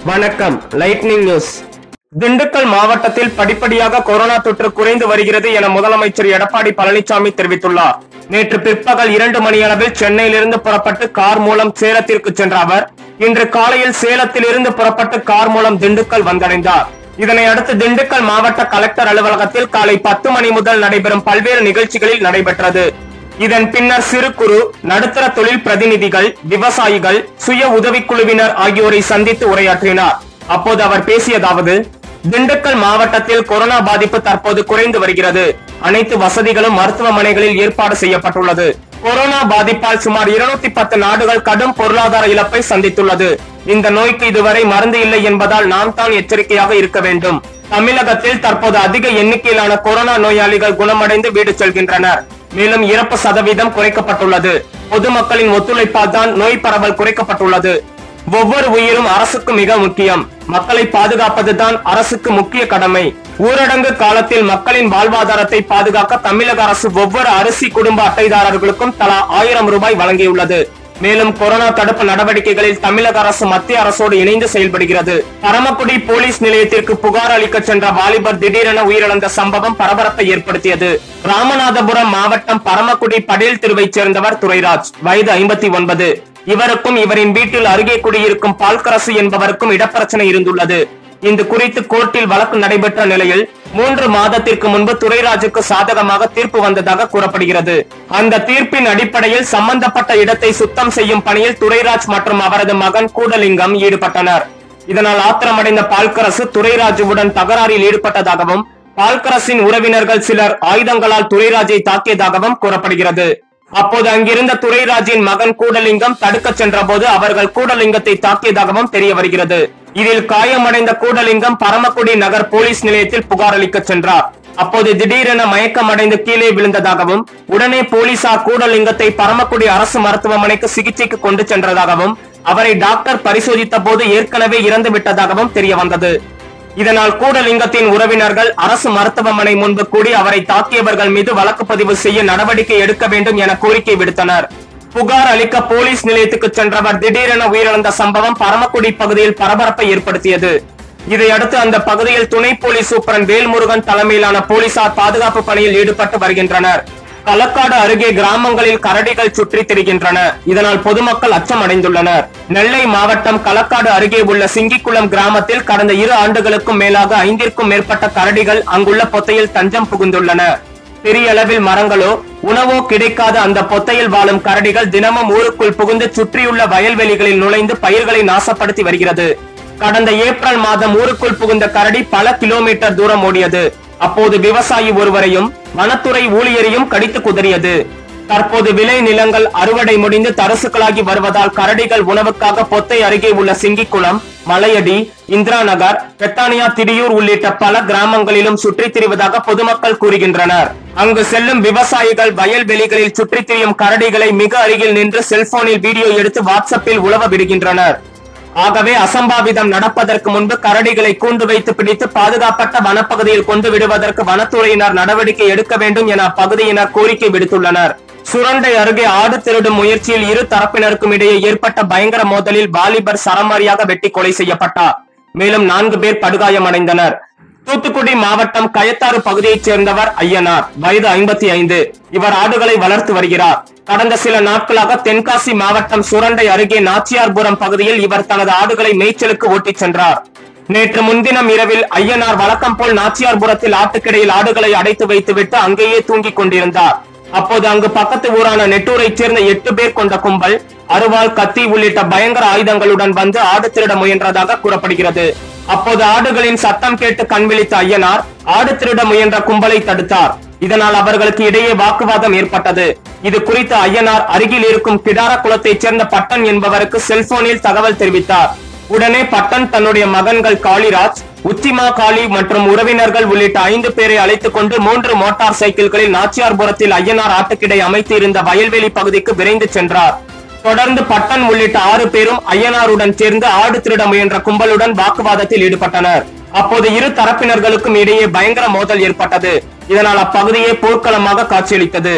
வணக்கம் lightning news Dindigul மாவட்டத்தில் படிப்படியாக கொரோனா தொற்று குறைந்து வருகிறது என முதலமைச்சர் எடப்பாடி பழனிசாமி தெரிவித்துள்ளார் நேற்று பிற்பகல் இரண்டு மணியளவில் சென்னையிலிருந்து புறப்பட்டு கார் மூலம் சேலத்திற்கு சென்ற அவர் இன்று காலையில் சேலத்திலிருந்து புறப்பட்டு கார் மூலம் திண்டுக்கல் வந்தடைந்தார் இதனை அடுத்து திண்டுக்கல் மாவட்ட கலெக்டர் அலுவலகத்தில் காலை பத்து மணி முதல் நடைபெறும் பல்வேறு நிகழ்ச்சிகளில் நடைபெற்றது இதன் பின்னர் சிறு குறு நடுத்தர தொழில் பிரதிநிதிகள் விவசாயிகள் சுய உதவிக்குழுவினர் ஆகியோரை சந்தித்து உரையாற்றினார் அப்போது அவர் பேசியதாவது திண்டுக்கல் மாவட்டத்தில் கொரோனா பாதிப்பு தற்போது குறைந்து வருகிறது அனைத்து வசதிகளும் மருத்துவமனைகளில் ஏற்பாடு செய்யப்பட்டுள்ளது கொரோனா பாதிப்பால் சுமார் இருநூத்தி பத்து நாடுகள் கடும் பொருளாதார இழப்பை சந்தித்துள்ளது இந்த நோய்க்கு இதுவரை மருந்து இல்லை என்பதால் நாம் தான் எச்சரிக்கையாக இருக்க வேண்டும் தமிழகத்தில் தற்போது அதிக எண்ணிக்கையிலான கொரோனா நோயாளிகள் குணமடைந்து வீடு செல்கின்றனர் மேலும் இறப்பு சதவீதம் குறைக்கப்பட்டுள்ளது பொதுமக்களின் ஒத்துழைப்பால் தான் நோய் பரவல் குறைக்கப்பட்டுள்ளது ஒவ்வொரு உயிரும் அரசுக்கு மிக முக்கியம் மக்களை பாதுகாப்பதுதான் அரசுக்கு முக்கிய கடமை ஊரடங்கு காலத்தில் மக்களின் வாழ்வாதாரத்தை பாதுகாக்க தமிழக அரசு ஒவ்வொரு அரிசி குடும்ப அட்டைதாரர்களுக்கும் தலா ஆயிரம் ரூபாய் வழங்கியுள்ளது மேலும் கொரோனா தடுப்பு நடவடிக்கைகளில் தமிழக அரசு மத்திய அரசோடு இணைந்து செயல்படுகிறது பரமக்குடி போலீஸ் நிலையத்திற்கு புகார் அளிக்க சென்ற வாலிபர் திடீரென உயிரிழந்த சம்பவம் பரபரப்பை ஏற்படுத்தியது ராமநாதபுரம் மாவட்டம் பரமக்குடி படேல் தெருவைச் சேர்ந்தவர் துரைராஜ் வயது ஐம்பத்தி ஒன்பது இவருக்கும் இவரின் வீட்டில் அருகே குடியிருக்கும் பால்கரசு என்பவருக்கும் இடப்பிரச்சனை இருந்துள்ளது இது குறித்து கோர்ட்டில் வழக்கு நடைபெற்ற நிலையில் மூன்று மாதத்திற்கு முன்பு துரைராஜுக்கு சாதகமாக தீர்ப்பு வந்ததாக கூறப்படுகிறது அந்த தீர்ப்பின் அடிப்படையில் சம்பந்தப்பட்ட இடத்தை சுத்தம் செய்யும் பணியில் துரைராஜ் மற்றும் அவரது மகன் கூடலிங்கம் ஈடுபட்டனர் இதனால் ஆத்திரமடைந்த பால்கரசு துரைராஜுவுடன் தகராறில் ஈடுபட்டதாகவும் பால்கரசின் உறவினர்கள் சிலர் ஆயுதங்களால் துரைராஜை தாக்கியதாகவும் கூறப்படுகிறது அப்போது அங்கிருந்த துரைராஜின் மகன் கூடலிங்கம் தடுக்கச் சென்றபோது அவர்கள் கூடலிங்கத்தை தாக்கியதாகவும் தெரிய வருகிறது இதில் காயமடைந்த கூடலிங்கம் பரமக்குடி நகர் போலீஸ் நிலையத்தில் புகார் அளிக்கச் சென்றார் அப்போது திடீரென மயக்கமடைந்து கீழே விழுந்ததாகவும் உடனே போலீசார் கூடலிங்கத்தை பரமக்குடி அரசு மருத்துவமனைக்கு சிகிச்சைக்கு கொண்டு சென்றதாகவும் அவரை டாக்டர் பரிசோதித்த போது ஏற்கனவே இறந்து விட்டதாகவும் தெரிய வந்தது இதனால் கூடலிங்கத்தின் உறவினர்கள் அரசு மருத்துவமனை முன்பு கூடி அவரை தாக்கியவர்கள் மீது வழக்கு பதிவு செய்ய நடவடிக்கை எடுக்க வேண்டும் என கோரிக்கை விடுத்தனர் புகார் அளிக்க போலீஸ் நிலையத்துக்கு சென்றவர் திடீரென உயிரிழந்த சம்பவம் பரமக்குடி பகுதியில் பரபரப்பை ஏற்படுத்தியது இதையடுத்து அந்த பகுதியில் துணை போலீஸ் சூப்பரன் வேல்முருகன் தலைமையிலான போலீசார் பாதுகாப்பு பணியில் ஈடுபட்டு வருகின்றனர் களக்காடு அருகே கிராமங்களில் கரடிகள் சுற்றி திரிகின்றன இதனால் பொதுமக்கள் அச்சம் அடைந்துள்ளனர் நெல்லை மாவட்டம் களக்காடு அருகே உள்ள சிங்கிக்குளம் கிராமத்தில் கடந்த இரு ஆண்டுகளுக்கும் மேலாக ஐந்திற்கும் மேற்பட்ட கரடிகள் அங்குள்ள பொத்தையில் தஞ்சம் புகுந்துள்ளன பெரிய அளவில் மரங்களோ உணவோ கிடைக்காத அந்த பொத்தையில் வாழும் கரடிகள் தினமும் ஊருக்குள் புகுந்து சுற்றியுள்ள வயல்வெளிகளில் நுழைந்து பயிர்களை நாசப்படுத்தி வருகிறது கடந்த ஏப்ரல் மாதம் ஊருக்குள் புகுந்த கரடி பல கிலோமீட்டர் தூரம் ஓடியது அப்போது விவசாயி ஒருவரையும் வனத்துறை ஊழியரையும் கடித்து குதறியது தற்போது விளை நிலங்கள் அறுவடை முடிந்து தரசுகளாகி வருவதால் கரடிகள் உணவுக்காக பொத்தை அருகே உள்ள சிங்கிக்குளம் மலையடி இந்திரா நகர் பெத்தானியா திடியூர் உள்ளிட்ட பல கிராமங்களிலும் சுற்றித் திரிவதாக பொதுமக்கள் கூறுகின்றனர் அங்கு செல்லும் விவசாயிகள் வயல்வெளிகளில் சுற்றித் திரியும் கரடிகளை மிக அருகில் நின்று செல்போனில் வீடியோ எடுத்து வாட்ஸ்அப்பில் உலவ விடுகின்றனர் ஆகவே அசம்பாவிதம் நடப்பதற்கு முன்பு கரடிகளை கூண்டு வைத்து பிடித்து பாதுகாப்பட்ட வனப்பகுதியில் கொண்டு விடுவதற்கு வனத்துறையினர் நடவடிக்கை எடுக்க வேண்டும் என அப்பகுதியினர் கோரிக்கை விடுத்துள்ளனர் சுரண்டை அருகே ஆடு திருடும் முயற்சியில் இரு தரப்பினருக்கும் இடையே ஏற்பட்ட பயங்கர மோதலில் வாலிபர் சரமாரியாக வெட்டி கொலை செய்யப்பட்டார் மேலும் நான்கு பேர் படுகாயமடைந்தனர் தூத்துக்குடி மாவட்டம் கயத்தாறு பகுதியைச் சேர்ந்தவர் ஐயனார் வயது ஐம்பத்தி ஐந்து இவர் ஆடுகளை வளர்த்து வருகிறார் கடந்த சில நாட்களாக தென்காசி மாவட்டம் சுரண்டை அருகே நாச்சியார்புரம் பகுதியில் இவர் தனது ஆடுகளை மேய்ச்சலுக்கு ஓட்டிச் சென்றார் நேற்று முன்தினம் இரவில் ஐயனார் வழக்கம் போல் நாச்சியார்புரத்தில் ஆட்டுக்கிடையில் ஆடுகளை அடைத்து வைத்துவிட்டு அங்கேயே தூங்கிக் கொண்டிருந்தார் அப்போது அங்கு பக்கத்து ஊரான நெட்டூரைச் சேர்ந்த எட்டு பேர் கொண்ட கும்பல் அருவாள் கத்தி உள்ளிட்ட பயங்கர ஆயுதங்களுடன் வந்து ஆடு திருட முயன்றதாக கூறப்படுகிறது அப்போது ஆடுகளின் சத்தம் கேட்டு கண்விழித்த ஐயனார் ஆடு திருட முயன்ற கும்பலை தடுத்தார் இதனால் அவர்களுக்கு இடையே வாக்குவாதம் ஏற்பட்டது இது குறித்து ஐயனார் அருகில் இருக்கும் கிடார குளத்தைச் சேர்ந்த பட்டன் என்பவருக்கு செல்போனில் தகவல் தெரிவித்தார் உடனே பட்டன் தன்னுடைய மகன்கள் காளிராஜ் உச்சிமா காளி மற்றும் உறவினர்கள் உள்ளிட்ட ஐந்து பேரை அழைத்துக் கொண்டு மூன்று மோட்டார் சைக்கிள்களில் நாச்சியார்புரத்தில் ஐயனார் ஆட்டுக்கிடை அமைத்து இருந்த வயல்வெளி பகுதிக்கு விரைந்து சென்றார் தொடர்ந்து பட்டன் உள்ளிட்ட ஆறு பேரும் ஐயனாருடன் சேர்ந்து ஆடு திருட முயன்ற கும்பலுடன் வாக்குவாதத்தில் ஈடுபட்டனர் அப்போது இரு தரப்பினர்களுக்கும் இடையே பயங்கர மோதல் ஏற்பட்டது இதனால் அப்பகுதியே போர்க்களமாக காட்சியளித்தது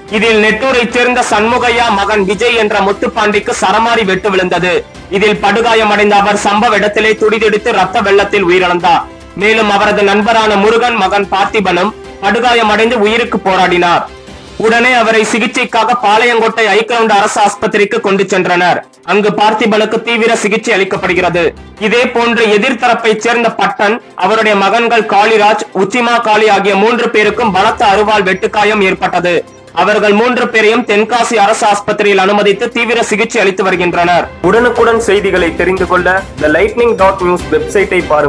இதில் நெட்டூரைச் சேர்ந்த சண்முகையா மகன் விஜய் என்ற முத்துப்பாண்டிக்கு சரமாரி வெட்டு விழுந்தது இதில் படுகாயமடைந்த அவர் சம்பவ இடத்திலே துடிதுடித்து ரத்த வெள்ளத்தில் உயிரிழந்தார் மேலும் அவரது நண்பரான முருகன் மகன் பார்த்திபனும் படுகாயமடைந்து உயிருக்கு போராடினார் உடனே அவரை சிகிச்சைக்காக பாளையங்கோட்டை ஐக்கிரவுண்ட் அரசு ஆஸ்பத்திரிக்கு கொண்டு சென்றனர் அங்கு பார்த்திபனுக்கு தீவிர சிகிச்சை அளிக்கப்படுகிறது இதே போன்று எதிர்த்தரப்பைச் சேர்ந்த பட்டன் அவருடைய மகன்கள் காளிராஜ் உச்சிமா காளி ஆகிய மூன்று பேருக்கும் பலத்த அருவாள் வெட்டுக்காயம் ஏற்பட்டது அவர்கள் மூன்று பேரையும் தென்காசி அரசு ஆஸ்பத்திரியில் அனுமதித்து தீவிர சிகிச்சை அளித்து வருகின்றனர் உடனுக்குடன் செய்திகளை தெரிந்து கொள்ள த லைட்னிங் டாட் நியூஸ் வெப்சைட்டை பாருங்கள்